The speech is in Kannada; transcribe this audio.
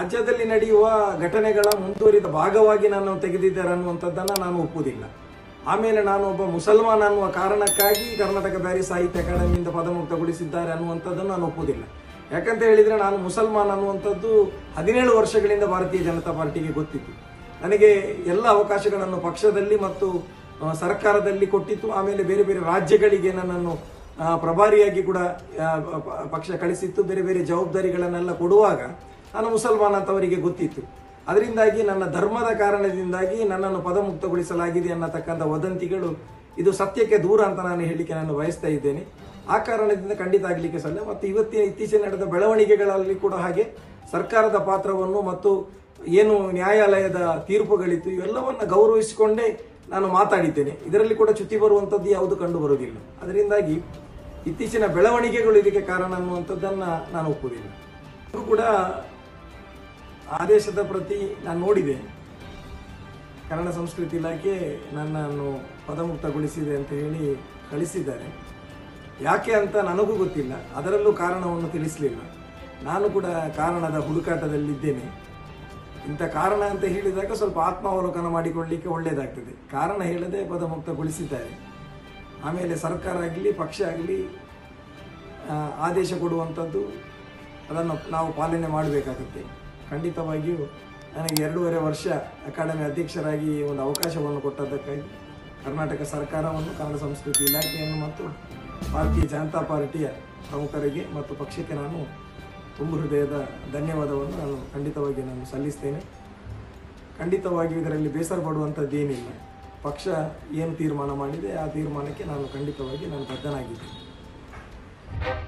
ರಾಜ್ಯದಲ್ಲಿ ನಡೆಯುವ ಘಟನೆಗಳ ಮುಂದುವರಿದ ಭಾಗವಾಗಿ ನಾನು ತೆಗೆದಿದ್ದಾರೆ ಅನ್ನುವಂಥದ್ದನ್ನು ನಾನು ಒಪ್ಪುವುದಿಲ್ಲ ಆಮೇಲೆ ನಾನು ಒಬ್ಬ ಮುಸಲ್ಮಾನ್ ಅನ್ನುವ ಕಾರಣಕ್ಕಾಗಿ ಕರ್ನಾಟಕ ಬ್ಯಾರಿ ಸಾಹಿತ್ಯ ಅಕಾಡೆಮಿಯಿಂದ ಪದಮುಕ್ತಗೊಳಿಸಿದ್ದಾರೆ ಅನ್ನುವಂಥದ್ದನ್ನು ನಾನು ಒಪ್ಪುವುದಿಲ್ಲ ಯಾಕಂತ ಹೇಳಿದರೆ ನಾನು ಮುಸಲ್ಮಾನ್ ಅನ್ನುವಂಥದ್ದು ಹದಿನೇಳು ವರ್ಷಗಳಿಂದ ಭಾರತೀಯ ಜನತಾ ಪಾರ್ಟಿಗೆ ಗೊತ್ತಿತ್ತು ನನಗೆ ಎಲ್ಲ ಅವಕಾಶಗಳನ್ನು ಪಕ್ಷದಲ್ಲಿ ಮತ್ತು ಆ, ಸರ್ಕಾರದಲ್ಲಿ ಕೊಟ್ಟಿತ್ತು ಆಮೇಲೆ ಬೇರೆ ಬೇರೆ ರಾಜ್ಯಗಳಿಗೆ ನನ್ನನ್ನು ಆ, ಪ್ರಭಾರಿಯಾಗಿ ಕೂಡ ಆ, ಪ- ಪಕ್ಷ ಕಳಿಸಿತ್ತು ಬೇರೆ ಬೇರೆ ಜವಾಬ್ದಾರಿಗಳನ್ನೆಲ್ಲ ಕೊಡುವಾಗ ನಾನು ಮುಸಲ್ಮಾನ್ ಅಂತ ಅವರಿಗೆ ಗೊತ್ತಿತ್ತು ಅದರಿಂದಾಗಿ ನನ್ನ ಧರ್ಮದ ಕಾರಣದಿಂದಾಗಿ ನನ್ನನ್ನು ಪದಮುಕ್ತಗೊಳಿಸಲಾಗಿದೆ ಅನ್ನತಕ್ಕಂಥ ವದಂತಿಗಳು ಇದು ಸತ್ಯಕ್ಕೆ ದೂರ ಅಂತ ನಾನು ಹೇಳಲಿಕ್ಕೆ ನಾನು ಬಯಸ್ತಾ ಇದ್ದೇನೆ ಆ ಕಾರಣದಿಂದ ಖಂಡಿತ ಆಗಲಿಕ್ಕೆ ಸಲ್ಲ ಮತ್ತು ಇವತ್ತಿನ ಇತ್ತೀಚೆಗೆ ನಡೆದ ಬೆಳವಣಿಗೆಗಳಲ್ಲಿ ಕೂಡ ಹಾಗೆ ಸರ್ಕಾರದ ಪಾತ್ರವನ್ನು ಮತ್ತು ಏನು ನ್ಯಾಯಾಲಯದ ತೀರ್ಪುಗಳಿತ್ತು ಇವೆಲ್ಲವನ್ನ ಗೌರವಿಸಿಕೊಂಡೇ ನಾನು ಮಾತಾಡಿದ್ದೇನೆ ಇದರಲ್ಲಿ ಕೂಡ ಚ್ಯುತಿ ಬರುವಂಥದ್ದು ಯಾವುದು ಕಂಡು ಬರುವುದಿಲ್ಲ ಅದರಿಂದಾಗಿ ಇತ್ತೀಚಿನ ಬೆಳವಣಿಗೆಗಳು ಇದಕ್ಕೆ ಕಾರಣ ಅನ್ನುವಂಥದ್ದನ್ನು ನಾನು ಒಪ್ಪುವುದಿಲ್ಲ ಇದು ಕೂಡ ಆದೇಶದ ಪ್ರತಿ ನಾನು ನೋಡಿದೆ ಕನ್ನಡ ಸಂಸ್ಕೃತಿ ಇಲಾಖೆ ನನ್ನನ್ನು ಪದಮುಕ್ತಗೊಳಿಸಿದೆ ಅಂತ ಹೇಳಿ ಕಳಿಸಿದ್ದಾರೆ ಯಾಕೆ ಅಂತ ನನಗೂ ಗೊತ್ತಿಲ್ಲ ಅದರಲ್ಲೂ ಕಾರಣವನ್ನು ತಿಳಿಸಲಿಲ್ಲ ನಾನು ಕೂಡ ಕಾರಣದ ಹುಡುಕಾಟದಲ್ಲಿದ್ದೇನೆ ಇಂಥ ಕಾರಣ ಅಂತ ಹೇಳಿದಾಗ ಸ್ವಲ್ಪ ಆತ್ಮಾವಲೋಕನ ಮಾಡಿಕೊಳ್ಳಿಕ್ಕೆ ಒಳ್ಳೆಯದಾಗ್ತದೆ ಕಾರಣ ಹೇಳದೆ ಪದಮುಕ್ತಗೊಳಿಸಿದ್ದಾರೆ ಆಮೇಲೆ ಸರ್ಕಾರ ಆಗಲಿ ಪಕ್ಷ ಆಗಲಿ ಆದೇಶ ಕೊಡುವಂಥದ್ದು ಅದನ್ನು ನಾವು ಪಾಲನೆ ಮಾಡಬೇಕಾಗುತ್ತೆ ಖಂಡಿತವಾಗಿಯೂ ನನಗೆ ಎರಡೂವರೆ ವರ್ಷ ಅಕಾಡೆಮಿ ಅಧ್ಯಕ್ಷರಾಗಿ ಒಂದು ಅವಕಾಶವನ್ನು ಕೊಟ್ಟದ್ದಕ್ಕಾಗಿ ಕರ್ನಾಟಕ ಸರ್ಕಾರವನ್ನು ಕನ್ನಡ ಸಂಸ್ಕೃತಿ ಇಲಾಖೆಯನ್ನು ಮತ್ತು ಭಾರತೀಯ ಜನತಾ ಪಾರ್ಟಿಯ ಪ್ರಮುಖರಿಗೆ ಮತ್ತು ಪಕ್ಷಕ್ಕೆ ನಾನು ತುಂಬು ಹೃದಯದ ಧನ್ಯವಾದವನ್ನು ನಾನು ಖಂಡಿತವಾಗಿ ನಾನು ಸಲ್ಲಿಸ್ತೇನೆ ಖಂಡಿತವಾಗಿಯೂ ಇದರಲ್ಲಿ ಬೇಸರ ಪಡುವಂಥದ್ದೇನಿಲ್ಲ ಪಕ್ಷ ಏನು ತೀರ್ಮಾನ ಮಾಡಿದೆ ಆ ತೀರ್ಮಾನಕ್ಕೆ ನಾನು ಖಂಡಿತವಾಗಿ ನಾನು ಬದ್ಧನಾಗಿದ್ದೇನೆ